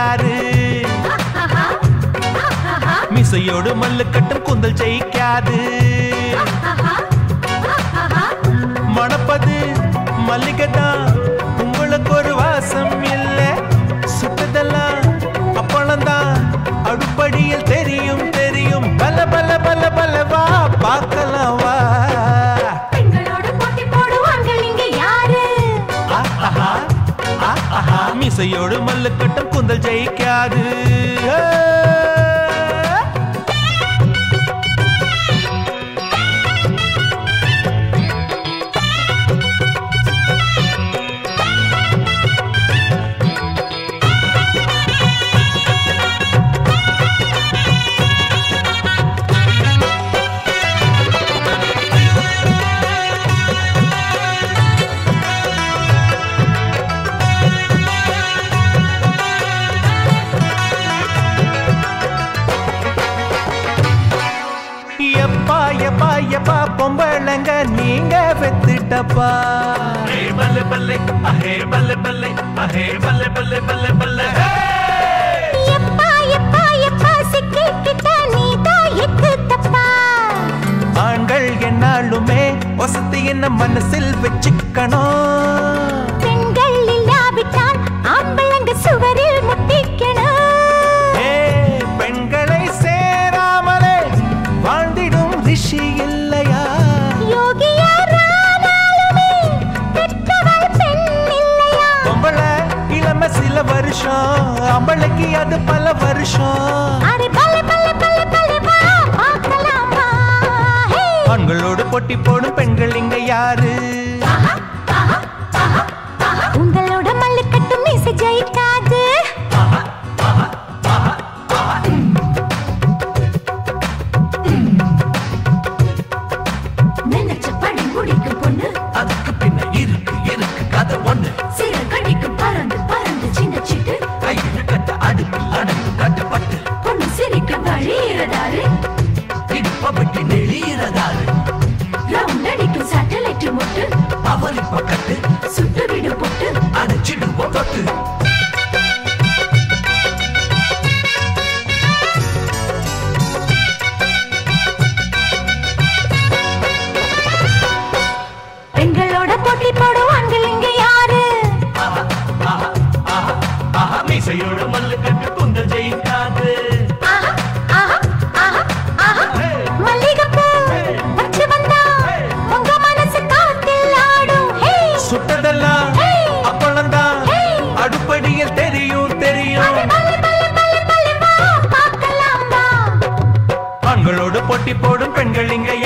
யாரு மிசையோடு மல்லு கட்டும் குந்தல் ஜெயிக்காது மணப்பது மல்லிகை தான் உங்களுக்கு ஒரு வாசம் இல்ல சுட்டதெல்லாம் அப்பளம் தான் அடுப்படியில் தெரியும் தெரியும் பல பல பல பல வா பார்க்கலாம் வா பெண்களோடு போட்டி போடுவார்கள் இங்க யாரு ஆஹா, ஆஹா, மிசையோடு மல்லு கட்டும் குந்தல் ஜெயிக்காது ஏ. எப்பா எப்பா எப்பா பொம்பளைங்க நீங்க வெத்துட்டப்பா பல்லே பல்லே அஹே பல்லே பல்லே அஹே பல்லே பல்லே பல்லே பல்லே எப்பா எப்பா எப்பா சிக்கிக்கிட்ட நீதான் எக்கு தப்பா ஆண்கள் என்னாலுமே வசதி என்ன மனசில் வச்சுக்கணும் பெண்கள் இல்லாவிட்டால் ஆம்பளங்க சுவரில் முட்டிக்கணும் ஏ பெண்களை சேராமலே வாழ்ந்திடும் ரிஷி இல்லையா யோகியாரானாலுமே பெற்றவள் பெண் இல்லையா பொம்பளை இளம சில வருஷம் அம்பளைக்கு அது பல வருஷம் அरे பல்ல பல்ல பல்ல பல்ல வா பார்க்கலாம் வா ஹே ஆண்களோடு போட்டி போடும் பெண்கள் இங்க யாரு உங்களோட மல்லு கட்டும் மீசை ஜெயிக்காது நினைச்ச படி முடிக்கும் பொண்ணு அதுக்கு பின்ன இருக்கு இருக்கு கதை ஒண்ணு சிற கடிக்கும் பறந்து பறந்து சின்ன சிட்டு கையில கட்ட அடுப்பில் அடங்கு கட்டப்பட்டு பொண்ணு சிரிக்க வழியிறதாரு இடுப்ப வெட்டி நெளியிறதாரு ரவுண்ட் அடிக்கும் சேட்டலைட் முட்டு அவரி பக்கத்து சுட்டு விடு பொட்டு அடைச்சிடுவோம் தொட்டு பெண்களோட போட்டி போடுவாங்க இங்க யாரு ஆஹா மீசையோட மல்லு கட்டு குந்தல் ஜெயிக்காது ஆஹா, ஆஹா, ஆஹா, ஆஹா. மல்லிகைப்பூ வச்சு வந்தா உங்க மனசு காத்தில் ஆடும் ஹே சுட்டதெல்லாம் அப்பளம்தான் அடுப்படியில் தெரியும் தெரியும் பல்ல பல்ல பல்ல பல்ல வா பார்க்கலாம் வா ஆண்களோடு போட்டி போடும் பெண்கள் இங்க